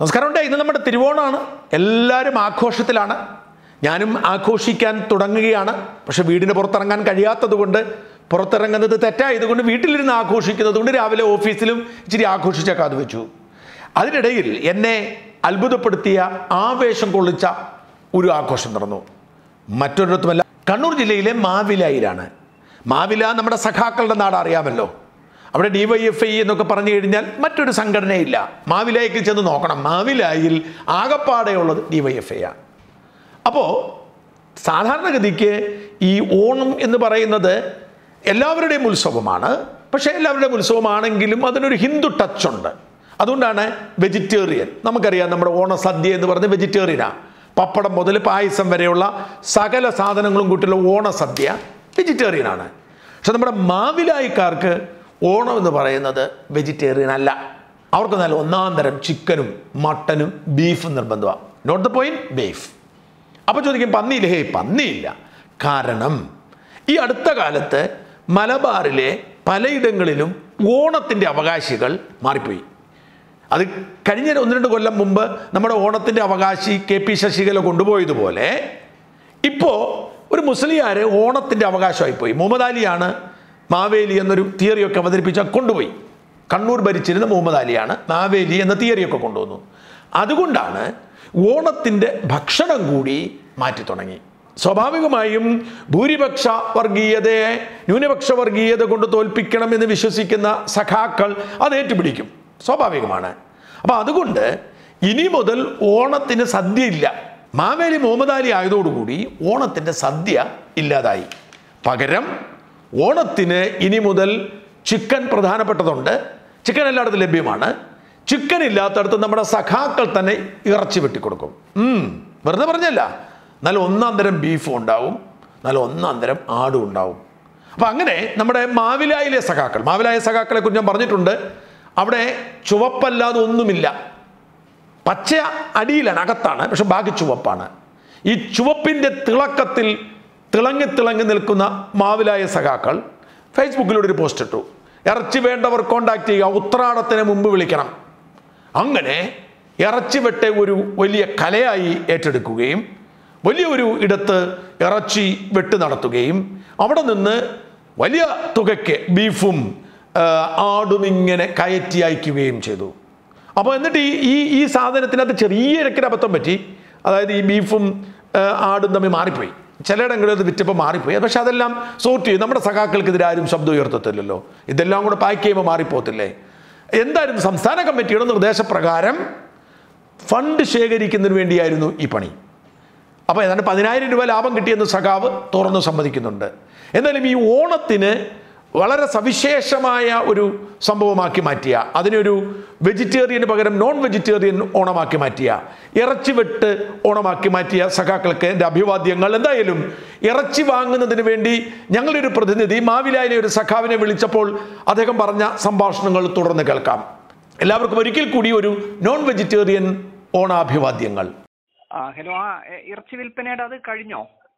നമസ്കാരമുണ്ട് ഇന്ന് നമ്മുടെ തിരുവോണമാണ് എല്ലാവരും ആഘോഷത്തിലാണ് ഞാനും ആഘോഷിക്കാൻ തുടങ്ങുകയാണ് പക്ഷെ വീടിന് പുറത്തിറങ്ങാൻ കഴിയാത്തത് കൊണ്ട് പുറത്തിറങ്ങുന്നത് തെറ്റായതുകൊണ്ട് വീട്ടിലിരുന്ന് ആഘോഷിക്കുന്നത് കൊണ്ട് രാവിലെ ഓഫീസിലും ഇച്ചിരി ആഘോഷിച്ച കാത് വെച്ചു അതിനിടയിൽ എന്നെ അത്ഭുതപ്പെടുത്തിയ ആവേശം കൊള്ളിച്ച ഒരു ആഘോഷം നടന്നു മറ്റൊരിടത്തുമല്ല കണ്ണൂർ ജില്ലയിലെ മാവിലായിലാണ് മാവില നമ്മുടെ സഖാക്കളുടെ നാട് അറിയാമല്ലോ അവിടെ ഡിവൈഎഫ്ഐ എന്നൊക്കെ പറഞ്ഞു കഴിഞ്ഞാൽ മറ്റൊരു സംഘടനയില്ല മാവിലായിക്ക് ചെന്ന് നോക്കണം മാവിലായിൽ ആകപ്പാടെയുള്ളത് ഡിവൈഎഫ്ഐ ആണ് അപ്പോൾ സാധാരണഗതിക്ക് ഈ ഓണം എന്ന് പറയുന്നത് എല്ലാവരുടെയും ഉത്സവമാണ് പക്ഷേ എല്ലാവരുടെയും ഉത്സവമാണെങ്കിലും അതിനൊരു ഹിന്ദു ടച്ച് ഉണ്ട് അതുകൊണ്ടാണ് വെജിറ്റേറിയൻ നമുക്കറിയാം നമ്മുടെ ഓണസദ്യ എന്ന് പറയുന്നത് വെജിറ്റേറിയനാണ് പപ്പടം മുതൽ പായസം വരെയുള്ള സകല സാധനങ്ങളും കൂട്ടിയുള്ള ഓണസദ്യ വെജിറ്റേറിയൻ ആണ് പക്ഷെ നമ്മുടെ മാവിലായിക്കാർക്ക് ഓണം എന്ന് പറയുന്നത് വെജിറ്റേറിയൻ അല്ല അവർക്ക് നല്ല ഒന്നാം തരം ചിക്കനും മട്ടനും ബീഫും നിർബന്ധമാണ് നോട്ട് ദ പോയിന്റ് ബീഫ് അപ്പോൾ ചോദിക്കും പന്നിയില്ല ഹേ പന്നിയില്ല കാരണം ഈ അടുത്ത കാലത്ത് മലബാറിലെ പലയിടങ്ങളിലും ഓണത്തിൻ്റെ അവകാശികൾ മാറിപ്പോയി അത് കഴിഞ്ഞ ഒന്ന് രണ്ട് കൊല്ലം മുമ്പ് നമ്മുടെ ഓണത്തിൻ്റെ അവകാശി കെ പി ശശികല കൊണ്ടുപോയതുപോലെ ഇപ്പോൾ ഒരു മുസ്ലിയാര് ഓണത്തിൻ്റെ അവകാശമായിപ്പോയി മുഹമ്മദ് അലിയാണ് മാവേലി എന്നൊരു തിയറിയൊക്കെ അവതരിപ്പിച്ച കൊണ്ടുപോയി കണ്ണൂർ ഭരിച്ചിരുന്ന മുഹമ്മദ് അലിയാണ് മാവേലി എന്ന തിയറിയൊക്കെ കൊണ്ടുവന്നു അതുകൊണ്ടാണ് ഓണത്തിൻ്റെ ഭക്ഷണം കൂടി മാറ്റി തുടങ്ങി സ്വാഭാവികമായും ഭൂരിപക്ഷ വർഗീയതയെ ന്യൂനപക്ഷ വർഗീയത കൊണ്ട് തോൽപ്പിക്കണമെന്ന് വിശ്വസിക്കുന്ന സഖാക്കൾ അത് ഏറ്റുപിടിക്കും സ്വാഭാവികമാണ് അപ്പം അതുകൊണ്ട് ഇനി മുതൽ ഓണത്തിന് സദ്യ ഇല്ല മാവേലി മുഹമ്മദ് അലി ആയതോടുകൂടി ഓണത്തിൻ്റെ സദ്യ ഇല്ലാതായി പകരം ഓണത്തിന് ഇനി മുതൽ ചിക്കൻ പ്രധാനപ്പെട്ടതുണ്ട് ചിക്കൻ എല്ലായിടത്തും ലഭ്യമാണ് ചിക്കൻ ഇല്ലാത്തടത്ത് നമ്മുടെ സഖാക്കൾ തന്നെ ഇറച്ചി വെട്ടിക്കൊടുക്കും ഉം, വെറുതെ പറഞ്ഞല്ല നല്ല ഒന്നാം തരം ബീഫും ഉണ്ടാവും നല്ല ഒന്നാം തരം ആടും ഉണ്ടാവും അപ്പം അങ്ങനെ നമ്മുടെ മാവിലായിലെ സഖാക്കൾ മാവിലായ സഖാക്കളെ കുറിച്ച് ഞാൻ പറഞ്ഞിട്ടുണ്ട് അവിടെ ചുവപ്പല്ലാതെ ഒന്നുമില്ല പച്ച അടിയിലാണ് അകത്താണ് പക്ഷെ ബാക്കി ചുവപ്പാണ് ഈ ചുവപ്പിൻ്റെ തിളക്കത്തിൽ തിളങ്ങി തിളങ്ങി നിൽക്കുന്ന മാവിലായ സഖാക്കൾ ഫേസ്ബുക്കിലൂടെ ഒരു പോസ്റ്റ് ഇട്ടു ഇറച്ചി വേണ്ടവർ കോണ്ടാക്ട് ചെയ്യുക ഉത്രാടത്തിന് മുമ്പ് വിളിക്കണം അങ്ങനെ ഇറച്ചി വെട്ടെ ഒരു വലിയ കലയായി ഏറ്റെടുക്കുകയും വലിയ ഒരു ഇടത്ത് ഇറച്ചി വെട്ട് നടത്തുകയും അവിടെ നിന്ന് വലിയ തുകയ്ക്ക് ബീഫും ആ, ആടും ഇങ്ങനെ കയറ്റി അയക്കുകയും ചെയ്തു അപ്പോൾ എന്നിട്ട് ഈ ഈ ഈ സാധനത്തിനകത്ത് ചെറിയ ഇരക്കിന് അബദ്ധം പറ്റി അതായത് ഈ ബീഫും ആ, ആടും തമ്മിൽ മാറിപ്പോയി ചിലയിടങ്ങളിൽ അത് വിറ്റപ്പോൾ മാറിപ്പോയി പക്ഷെ അതെല്ലാം സോർട്ട് ചെയ്യും നമ്മുടെ സഖാക്കൾക്കെതിരെ ആരും ശബ്ദം ഉയർത്തത്തില്ലല്ലോ ഇതെല്ലാം കൂടെ പാക്ക് ചെയ്യുമ്പോൾ മാറിപ്പോകത്തില്ലേ എന്തായിരുന്നു സംസ്ഥാന കമ്മിറ്റിയുടെ നിർദ്ദേശപ്രകാരം ഫണ്ട് ശേഖരിക്കുന്നതിന് വേണ്ടിയായിരുന്നു ഈ പണി അപ്പോൾ ഏതാണ്ട് പതിനായിരം രൂപ ലാഭം കിട്ടിയെന്ന് സഖാവ് തുറന്നു സമ്മതിക്കുന്നുണ്ട് എന്നാലും ഈ ഓണത്തിന് വളരെ സവിശേഷമായ ഒരു സംഭവമാക്കി മാറ്റിയ അതിനൊരു വെജിറ്റേറിയന് പകരം നോൺ വെജിറ്റേറിയൻ ഓണമാക്കി മാറ്റിയ ഇറച്ചി വെട്ട് ഓണമാക്കി മാറ്റിയ സഖാക്കൾക്ക് എൻ്റെ അഭിവാദ്യങ്ങൾ എന്തായാലും ഇറച്ചി വാങ്ങുന്നതിന് വേണ്ടി ഞങ്ങളുടെ ഒരു പ്രതിനിധി മാവിലായിലെ ഒരു സഖാവിനെ വിളിച്ചപ്പോൾ അദ്ദേഹം പറഞ്ഞ സംഭാഷണങ്ങൾ തുടർന്ന് കേൾക്കാം എല്ലാവർക്കും ഒരിക്കൽ കൂടി ഒരു നോൺ വെജിറ്റേറിയൻ ഓണാഭിവാദ്യങ്ങൾ ആ ഹലോ ആ എ- ഇറച്ചി വിൽപ്പനയുടെ അത് കഴിഞ്ഞോ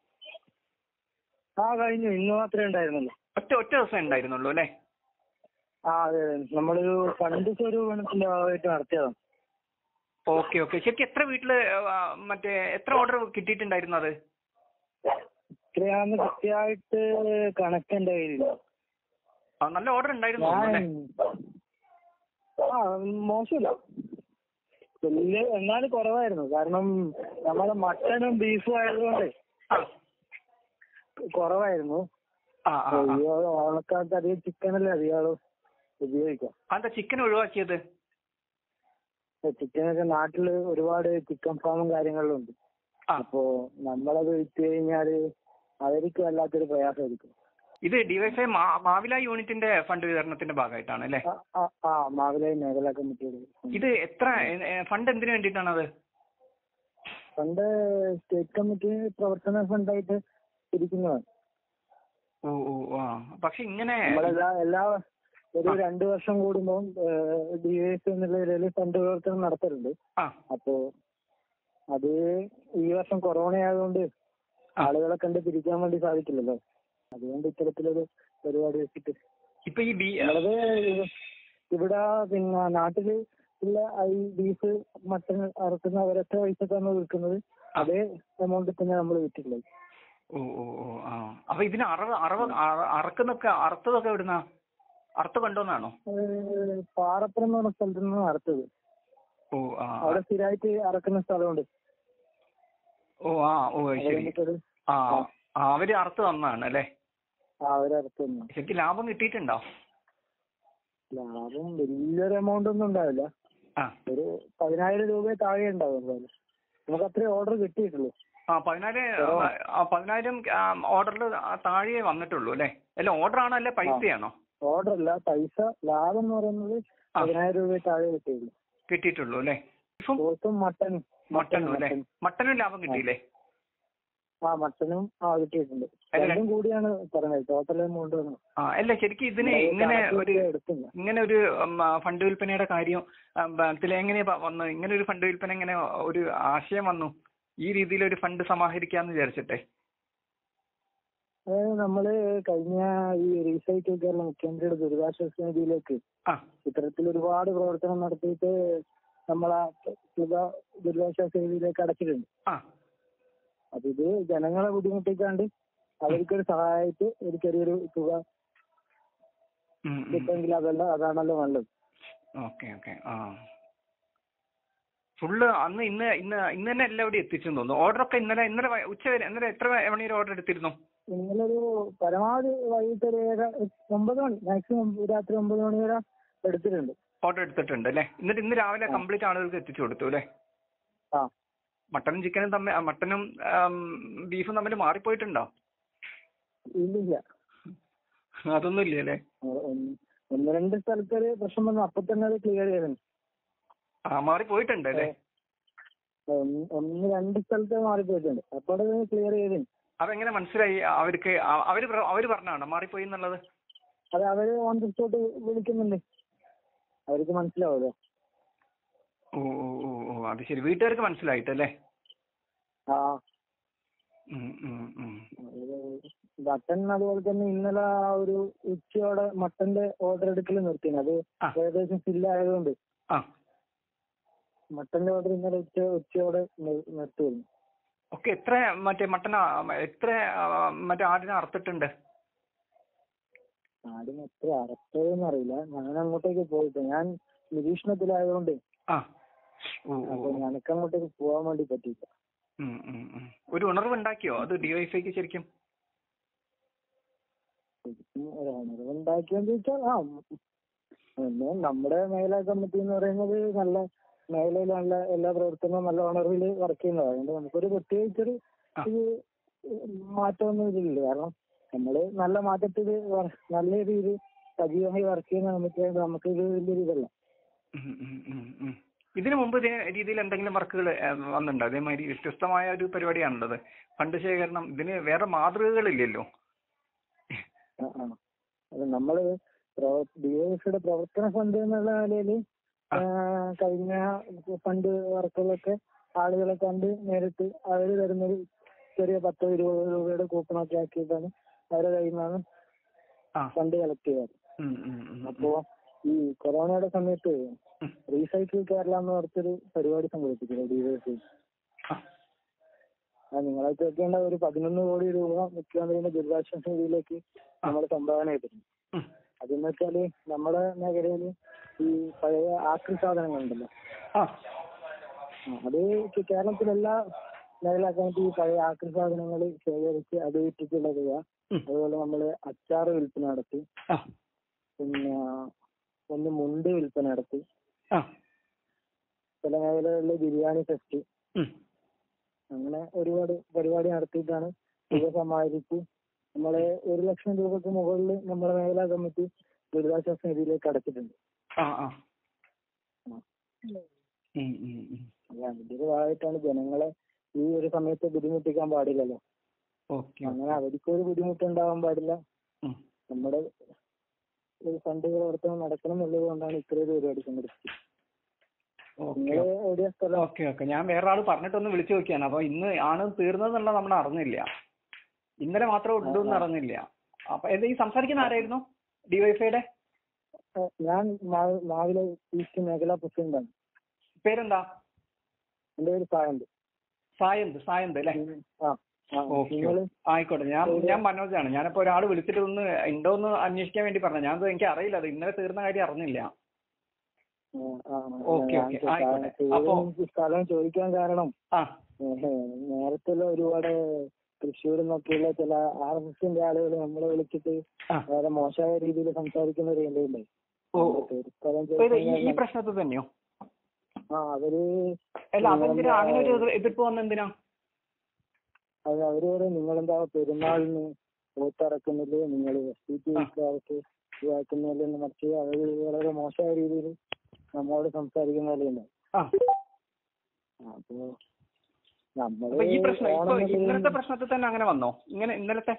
ആ കഴിഞ്ഞു ഇന്ന് മാത്രമേ ഉണ്ടായിരുന്നുള്ളൂ ഒറ്റ ഒറ്റ ദിവസം ഉണ്ടായിരുന്നുള്ളൂ അല്ലേ ആ അതെ അതെ നമ്മളൊരു ഫണ്ട് സ്വരൂപണത്തിന്റെ ഭാഗമായിട്ട് നടത്തിയതാണ് ഓക്കെ ഓക്കെ ശരിക്കും എത്ര വീട്ടില് ആ, മറ്റേ എത്ര ഓർഡർ കിട്ടിയിട്ടുണ്ടായിരുന്നു അത് ഇത്രയാണെന്ന് കൃത്യമായിട്ട് കണക്ക് എന്റെ കയ്യിലില്ല ആ, നല്ല ഓർഡർ ഉണ്ടായിരുന്നു ഞാൻ അല്ലേ ആ മോശമില്ല വലിയ എന്നാലും കുറവായിരുന്നു കാരണം നമ്മുടെ മട്ടനും ബീഫും ആയതുകൊണ്ട് ആ കുറവായിരുന്നു ആ ആ, ആ. ഈ ഓണക്കാലത്ത് അധികം ചിക്കനല്ലേ അധികം ഉപയോഗിക്കാം അതെന്താ ചിക്കൻ ഒഴിവാക്കിയത് ചിക്കനൊക്കെ നാട്ടില് ഒരുപാട് ചിക്കൻ ഫാമും കാര്യങ്ങളും ഉണ്ട് ആ അപ്പോ നമ്മളത് വിറ്റ് കഴിഞ്ഞാല് അവർക്ക് വല്ലാത്തൊരു പ്രയാസമായിരിക്കും ഇത് ഡിവൈഫൈ മാവില യൂണിറ്റിന്റെ ഫണ്ട് വിതരണത്തിന്റെ ഭാഗമായിട്ടാണ് അല്ലേ ആ, ആ, ആ മാവിലായി മേഖലാ കമ്മിറ്റിയുടെ ഇത് എത്ര ഫണ്ട് എന്തിനു വേണ്ടിയിട്ടാണ് അത് പണ്ട് സ്റ്റേറ്റ് കമ്മിറ്റി പ്രവർത്തന ഫണ്ടായിട്ട് ഇരിക്കുന്നതാണ് ഓ ഓ ആ പക്ഷെ ഇങ്ങനെ നമ്മളെല്ലാ എല്ലാ ഒരു രണ്ടു വർഷം കൂടുമ്പോൾ ഡി എസ് എന്നുള്ള നിലയിൽ ഫണ്ട് പ്രവർത്തനം നടത്തലുണ്ട് ആ അപ്പോ അത് ഈ വർഷം കൊറോണ ആയതുകൊണ്ട് ആളുകളെ കണ്ട് പിരിക്കാൻ വേണ്ടി സാധിക്കില്ലല്ലോ അതുകൊണ്ട് ഇത്തരത്തിലൊരു പരിപാടി വെച്ചിട്ട് ഇപ്പൊ ഈ ബി നമ്മളത് ഇവ- ഇവിടെ പിന്നെ നാട്ടില് ബാക്കിയുള്ള ഈ ബീഫ് മട്ടൺ അറക്കുന്ന ഒരൊറ്റ പൈസക്കാണ് വിൽക്കുന്നത് അതേ എമൗണ്ടിൽ തന്നെ നമ്മൾ വിറ്റിട്ടുള്ളത് ഓ ഓ ഓ ആ അപ്പൊ ഇതിന് അറവ് അറവ് അറ- അറക്കുന്നൊക്കെ അറുത്തതൊക്കെ എവിടുന്നാ അറുത്ത് കൊണ്ടുവന്നാണോ ഏഹ് പാറപ്പുറം എന്ന് പറഞ്ഞ സ്ഥലത്ത് നിന്നാണ് അറുത്തത് ഓ ആ അവിടെ സ്ഥിരമായിട്ട് അറക്കുന്ന സ്ഥലമുണ്ട് ഓ ആ ഓ ശരി നമുക്കത് ആ ആ അവര് അറുത്ത് തന്നതാണ് അല്ലേ ആ അവരറുത്ത് തന്നു ശരിക്കും ലാഭം കിട്ടിയിട്ടുണ്ടോ ലാഭം വലിയൊരു എമൗണ്ട് ഒന്നും ഉണ്ടാവില്ല ആ ഒരു പതിനായിരം രൂപയെ താഴെ ഉണ്ടാവും എന്തായാലും നമുക്ക് അത്രയും ഓർഡർ കിട്ടിയിട്ടുള്ളൂ ആ പതിനായിരം ആ, പതിനായിരം ഓർഡറിൽ താഴെ വന്നിട്ടുള്ളൂ അല്ലേ അല്ല ഓർഡർ ആണോ അല്ലെ പൈസയാണോ ഓർഡർ അല്ല പൈസ ലാഭം എന്ന് പറയുന്നത് ആ. പതിനായിരം രൂപയെ താഴെ കിട്ടിയുള്ളൂ കിട്ടിയിട്ടുള്ളൂ അല്ലേ ബീഫും പോത്തും മട്ടനും മട്ടനും അല്ലേ മട്ടനും ലാഭം കിട്ടിയില്ലേ ആ മട്ടനും ആ കിട്ടിയിട്ടുണ്ട് അല്ല, രണ്ടും കൂടിയാണ് പറഞ്ഞത് ടോട്ടൽ എമൗണ്ട് ആ അല്ല ശരിക്കും ഇതിന് ഇങ്ങനെ ഒരു എടുത്തില്ല ഇങ്ങനെ ഒരു ഉം, ആ, ഫണ്ട് വിൽപ്പനയുടെ കാര്യം ഇതിൽ എങ്ങനെ വന്നു ഇങ്ങനെ ഒരു ഫണ്ട് വിൽപ്പന എങ്ങനെ ഒരു ആശയം വന്നു ഈ രീതിയിൽ ഒരു ഫണ്ട് സമാഹരിക്കാന്ന് വിചാരിച്ചിട്ടെ അതായത് നമ്മള് കഴിഞ്ഞ ഈ റീസൈക്കിൾ കേരള മുഖ്യമന്ത്രിയുടെ ദുരിതാശ്വാസ നിധിയിലേക്ക് ആ ഇത്തരത്തിൽ ഒരുപാട് പ്രവർത്തനം നടത്തിയിട്ട് നമ്മളാ തുക ദുരിതാശ്വാസ നിധിയിലേക്ക് അടച്ചിട്ടുണ്ട് ആ അപ്പൊ ഇത് ജനങ്ങളെ ബുദ്ധിമുട്ടിക്കാണ്ട് അവർക്കൊരു സഹായമായിട്ട് ഒരു ചെറിയൊരു തുക ഉം, ഉം. കിട്ടുമെങ്കിൽ അതല്ല അതാണല്ലോ നല്ലത് ഓക്കെ ഓക്കെ ആ ഫുള്ള് അന്ന് ഇന്ന് ഇന്ന് ഇന്ന് തന്നെ എല്ലാം ഇവിടെ എത്തിച്ചെന്ന് തോന്നുന്നു ഓർഡർ ഒക്കെ ഇന്നലെ ഇന്നലെ വൈ- ഉച്ച വരെ ഇന്നലെ എത്ര മണിയൊരു ഓർഡർ എടുത്തിരുന്നു നിങ്ങളൊരു പരമാവധി വൈകിട്ട് ഒരു ഏഴ് ഒമ്പത് മണി മാക്സിമം രാത്രി ഒമ്പത് മണി വരെ എടുത്തിട്ടുണ്ട് ഓർഡർ എടുത്തിട്ടുണ്ട് അല്ലേ എന്നിട്ട് ഇന്ന് രാവിലെ കംപ്ലീറ്റ് ആളുകൾക്ക് എത്തിച്ചു കൊടുത്തു അല്ലേ ആ മട്ടനും ചിക്കനും തമ്മിൽ ആ, മട്ടനും ആം, ബീഫും തമ്മിൽ മാറിപ്പോയിട്ടുണ്ടോ ഇല്ലില്ല അതൊന്നും ഇല്ല അല്ലേ ഒന്ന് ഒന്ന് രണ്ട് സ്ഥലത്ത് ഒരു പ്രശ്നം വന്നു അപ്പൊ തന്നെ അത് ക്ലിയർ ചെയ്തിട്ടുണ്ട് ആ മാറിപ്പോയിട്ടുണ്ട് അല്ലേ ഒന്ന് ഒന്ന് രണ്ട് സ്ഥലത്ത് മാറിപ്പോയിട്ടുണ്ട് അപ്പൊ അത് ക്ലിയർ ചെയ്തിട്ടുണ്ട് അതെങ്ങനെ മനസ്സിലായി അവർക്ക് ആ- അവര് പ്ര- അവര് പറഞ്ഞാണോ മാറിപ്പോയി എന്നുള്ളത് അത് അവര് ഓൺ ദി സ്പോട്ട് വിളിക്കുന്നുണ്ട് അവർക്ക് മനസ്സിലാവുമല്ലോ ഓ ഓ ഓ ഓ അത് ശരി വീട്ടുകാർക്ക് മനസ്സിലായിട്ടല്ലേ ആ ഉം, ഉം, ഉം. മട്ടൺ അതുപോലെ തന്നെ ഇന്നലെ ആ ഒരു ഉച്ചയോടെ മട്ടന്റെ ഓർഡർ എടുക്കൽ നിർത്തിയാണ് അത് ആ. ഏകദേശം ഫില്ലായതുകൊണ്ട് ആ മട്ടന്റെ ഓർഡർ ഇന്നലെ ഉച്ച ഉച്ചയോടെ നിർ- നിർത്തിയിരുന്നു ഓക്കെ എത്ര മറ്റേ മട്ടന എത്ര ആ, മറ്റേ ആടിനെ അറുത്തിട്ടുണ്ട് ആടിന് എത്ര അറച്ചതെന്ന് അറിയില്ല ഞാൻ അങ്ങോട്ടേക്ക് പോയിട്ട് ഞാൻ നിരീക്ഷണത്തിലായതുകൊണ്ട് ആ ഓ ഓ അപ്പൊ ഞങ്ങൾക്ക് അങ്ങോട്ടേക്ക് പോകാൻ വേണ്ടി പറ്റിയില്ല ഉം, ഉം, ഉം. ഒരു ഉണർവ് ഉണ്ടാക്കിയോ അത് ഡിവൈഫൈക്ക് ശരിക്കും ശരിക്കും ഒരു ഉണർവുണ്ടാക്കിയെന്ന് ചോദിച്ചാൽ ആ ഒന്ന് നമ്മുടെ മേഖലാ കമ്മിറ്റി എന്ന് പറയുന്നത് നല്ല മേഖലയിൽ നല്ല എല്ലാ പ്രവർത്തനവും നല്ല ഉണർവിൽ വർക്ക് ചെയ്യുന്നതാണ് അതുകൊണ്ട് നമുക്കൊരു പ്രത്യേകിച്ചൊരു ആ. ഇത് മാറ്റമൊന്നും ഇതിലില്ല കാരണം നമ്മള് നല്ല മാറ്റത്തിൽ നല്ല രീതിയിൽ സജീവമായി വർക്ക് ചെയ്യുന്ന കമ്മിറ്റിയായത് നമുക്ക് ഇത് വലിയൊരു ഇതല്ല ഉം, ഉം, ഉം, ഉം. ഇതിനു മുമ്പ് ഇതേ രീതിയിൽ എന്തെങ്കിലും വർക്കുകൾ വന്നിട്ടുണ്ടോ അതേമാതിരി വ്യത്യസ്തമായ ഒരു പരിപാടിയാണുള്ളത് ഫണ്ട് ശേഖരണം ഇതിന് വേറെ മാതൃകകളില്ലല്ലോ ആ, ആ. അത് നമ്മള് ഡിവൈഎഫിയുടെ പ്രവർത്തന ഫണ്ട് എന്നുള്ള നിലയില് ആ. കഴിഞ്ഞ ഫണ്ട് വർക്കുകളൊക്കെ ആളുകളെ കണ്ട് നേരിട്ട് അവര് തരുന്നൊരു ചെറിയ പത്തോ ഇരുപതോ രൂപയുടെ കൂപ്പണൊക്കെ ആക്കിയിട്ടാണ് അവരുടെ കയ്യിൽ നിന്നാണ് ആ ഫണ്ട് കളക്ട് ചെയ്യാറ് ഉം, ഉം, ഉം, ഉം. അപ്പോ ഈ കൊറോണയുടെ സമയത്ത് ഉം. റീസൈക്കിൾ കേരള എന്ന് പറഞ്ഞൊരു പരിപാടി സംഘടിപ്പിച്ചില്ല ഡിവൈഎഫ് ആ. ആ നിങ്ങളെ കേൾക്കേണ്ട ഒരു പതിനൊന്ന് കോടി രൂപ മുഖ്യമന്ത്രിയുടെ ദുരിതാശ്വാസ നിധിയിലേക്ക് നമ്മൾ സംഭാവന ചെയ്തിട്ടുണ്ട് ഉം. അതെന്ന് വെച്ചാല് നമ്മുടെ മേഖലയില് ഈ പഴയ ആക്രി സാധനങ്ങളുണ്ടല്ലോ ആ ആ, അത് കേരളത്തിലെല്ലാ മേഖലക്കാർക്ക് ഈ പഴയ ആക്രി സാധനങ്ങൾ ശേഖരിച്ച് അത് വിറ്റിട്ടുള്ള തുക ഉം. അതുപോലെ നമ്മള് അച്ചാറ് വിൽപ്പന നടത്തി ആ പിന്നെ ഒന്ന് മുണ്ട് വിൽപ്പന നടത്തി ആ ചില മേഖലകളിൽ ബിരിയാണി ഫെസ്റ്റ് ഉം. അങ്ങനെ ഒരുപാട് പരിപാടി നടത്തിയിട്ടാണ് തുക സമാഹരിച്ച് നമ്മളെ ഒരു ലക്ഷം രൂപക്ക് മുകളിൽ നമ്മുടെ മേഖലാ കമ്മിറ്റി ദുരിതാശ്വാസ നിധിയിലേക്ക് അടച്ചിട്ടുണ്ട് ആ ആ ആ. ഉം, ഉം, ഉം. അപ്പൊ അതിന്റെ ഒരു ഭാഗമായിട്ടാണ് ജനങ്ങളെ ഈ ഒരു സമയത്ത് ബുദ്ധിമുട്ടിക്കാൻ പാടില്ലല്ലോ ഓക്കെ അങ്ങനെ അവർക്കൊരു ബുദ്ധിമുട്ടുണ്ടാവാൻ പാടില്ല ഉം. നമ്മുടെ ഒരു ഫണ്ട് പ്രവർത്തനം നടക്കണം എന്നുള്ളത് കൊണ്ടാണ് ഇത്രയും പരിപാടി സംഘടിപ്പിച്ചത് ഓക്കെ നിങ്ങള് എവിടെയാ സ്ഥലം ഓക്കെ ഓക്കെ ഞാൻ വേറെ ആള് പറഞ്ഞിട്ടൊന്ന് വിളിച്ചു നോക്കിയാണ് അപ്പൊ ഇന്ന് ആണ് തീർന്നതെന്നുള്ള നമ്മൾ അറിഞ്ഞില്ല ഇന്നലെ മാത്രമേ ഉള്ളൂ എന്ന് അറിഞ്ഞില്ല അപ്പൊ എന്താ ഈ സംസാരിക്കുന്ന ആരായിരുന്നു ഡിവൈഫൈയുടെ ഏഹ്, ഞാൻ മാ- മാവിലെ ഈസ്റ്റ് മേഖല പ്രസിഡന്റാണ് പേരെന്താ എന്റെ പേര് സായന്ത് സായന്ത് സായന്ത് അല്ലേ ആ ആ ഓക്കെ നിങ്ങള് ആയിക്കോട്ടെ ഞാൻ ഞാൻ മനോജാണ് ഞാനിപ്പോ ഒരാൾ വിളിച്ചിട്ട് ഒന്ന് ഉണ്ടോ എന്ന് അന്വേഷിക്കാൻ വേണ്ടി പറഞ്ഞു ഞാൻ എനിക്ക് അറിയില്ല അത് ഇന്നലെ തീർന്ന കാര്യം അറിഞ്ഞില്ല ആ, ആ, ഓക്കെ, ഞാൻ ഓക്കെ. സ്ഥലം- ആയിക്കോട്ടെ. പേരും അപ്പോ- സ്ഥലം ചോദിക്കാൻ കാരണം ആ ഏഹ്, നേരത്തെ ഒരുപാട് തൃശ്ശൂർ നിന്നൊക്കെയുള്ള ചില ആർ എസ് എസിന്റെ ആളുകൾ നമ്മളെ വിളിച്ചിട്ട് ആ. വളരെ മോശമായ രീതിയിൽ സംസാരിക്കുന്ന ഒരു ഇതുണ്ട് ഓ സ്ഥലം അപ്പൊ ഇത് ഈ ഈ ചോദിക്കാൻ പ്രശ്നത്തിൽ തന്നെയോ ആ അവര് അല്ല അതെന്തിനാ അങ്ങനെ ഒരു എതിർ- എതിർപ്പ് വന്നെന്തിനാ അത് അവര് പറയും നിങ്ങളെന്താ പെരുന്നാളിന് പോത്തിറക്കുന്നില്ലേ നിങ്ങൾ എസ് പി ടി അവർക്ക് ഇതാക്കുന്നില്ലെന്ന് മറിച്ച് അവര് വളരെ മോശമായ രീതിയിൽ നമ്മോട് സംസാരിക്കുന്ന പോലെയുണ്ട് ആ അപ്പൊ നമ്മള് അപ്പൊ ഈ പ്രശ്നം ഇപ്പൊ ഓണം ഇന്നലത്തെ എന്നുള്ളത് പ്രശ്നത്തിൽ തന്നെ അങ്ങനെ വന്നോ ഇങ്ങനെ ഇന്നലത്തെ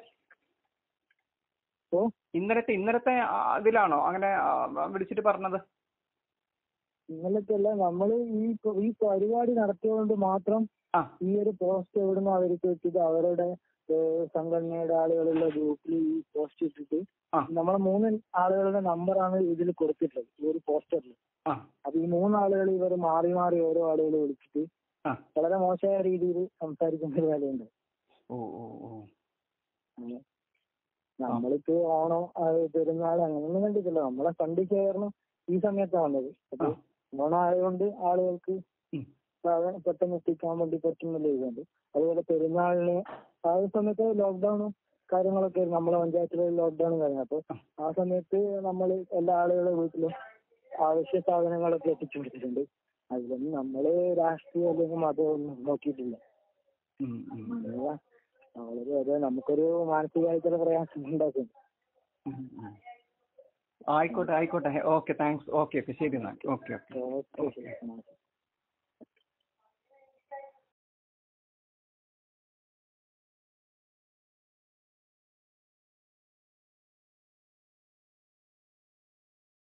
ഓ ഇന്നലത്തെ ഇന്നലത്തെ ആ, ഇതിലാണോ അങ്ങനെ ആ, വിളിച്ചിട്ട് പറഞ്ഞത് ഇന്നലത്തെ അല്ല നമ്മള് ഈ പ- ഈ പരിപാടി നടത്തിയതുകൊണ്ട് മാത്രം ആ ഈ ഒരു പോസ്റ്റ് എവിടുന്ന് അവർക്ക് വെച്ചിട്ട് അവരുടെ ഏഹ്, സംഘടനയുടെ ആളുകളുള്ള ഗ്രൂപ്പിൽ ഈ പോസ്റ്റ് ഇട്ടിട്ട് ആ നമ്മളെ മൂന്ന് ആളുകളുടെ നമ്പറാണ് ഇതിൽ കൊടുത്തിട്ടുള്ളത് ഈ ഒരു പോസ്റ്ററിൽ ആ അപ്പൊ ഈ മൂന്നാളുകൾ ഇവർ മാറി മാറി ഓരോ ആളുകൾ വിളിച്ചിട്ട് ആ വളരെ മോശമായ രീതിയിൽ സംസാരിക്കുന്ന ഒരു കാര്യമുണ്ട് ഓ ഓ ഓ അങ്ങനെ. നമ്മളിപ്പോ ഓണം അത് പെരുന്നാൾ അങ്ങനെയൊന്നും കണ്ടിട്ടില്ല നമ്മളെ ഫണ്ട് ശേഖരണം ഈ സമയത്താണ് വന്നത് അപ്പൊ ആ. ഓണം ആയതുകൊണ്ട് ആളുകൾക്ക് ഉം. സാധനം പെട്ടെന്ന് എത്തിക്കാൻ വേണ്ടി പറ്റുന്നില്ല ഇതുകൊണ്ട് അതുപോലെ പെരുന്നാളിന് ആ ഒരു സമയത്ത് ലോക്ക്ഡൌണും കാര്യങ്ങളൊക്കെ ആയിരുന്നു. നമ്മളെ പഞ്ചായത്തിലെ ലോക്ക്ഡൌണും കാര്യങ്ങൾ അപ്പൊ ആ സമയത്ത് നമ്മൾ എല്ലാ ആളുകളുടെ വീട്ടിലും ആവശ്യ സാധനങ്ങളൊക്കെ എത്തിച്ചു കൊടുത്തിട്ടുണ്ട് അതിലൊന്നും നമ്മള് രാഷ്ട്രീയം അല്ലെങ്കിൽ മതമൊന്നും നോക്കിയിട്ടില്ല ഉം, ഉം, അതാ വളരെ അതെ നമുക്കൊരു മാനസികമായിട്ടുള്ള പ്രയാസം ഉണ്ടാക്കും ഉം, ഉം. ആയിക്കോട്ടെ ആയിക്കോട്ടെ ഓക്കെ താങ്ക്സ് ഓക്കെ ഓക്കെ ശരി എന്നാൽ ഓക്കെ ഓക്കെ ഓക്കെ ശരി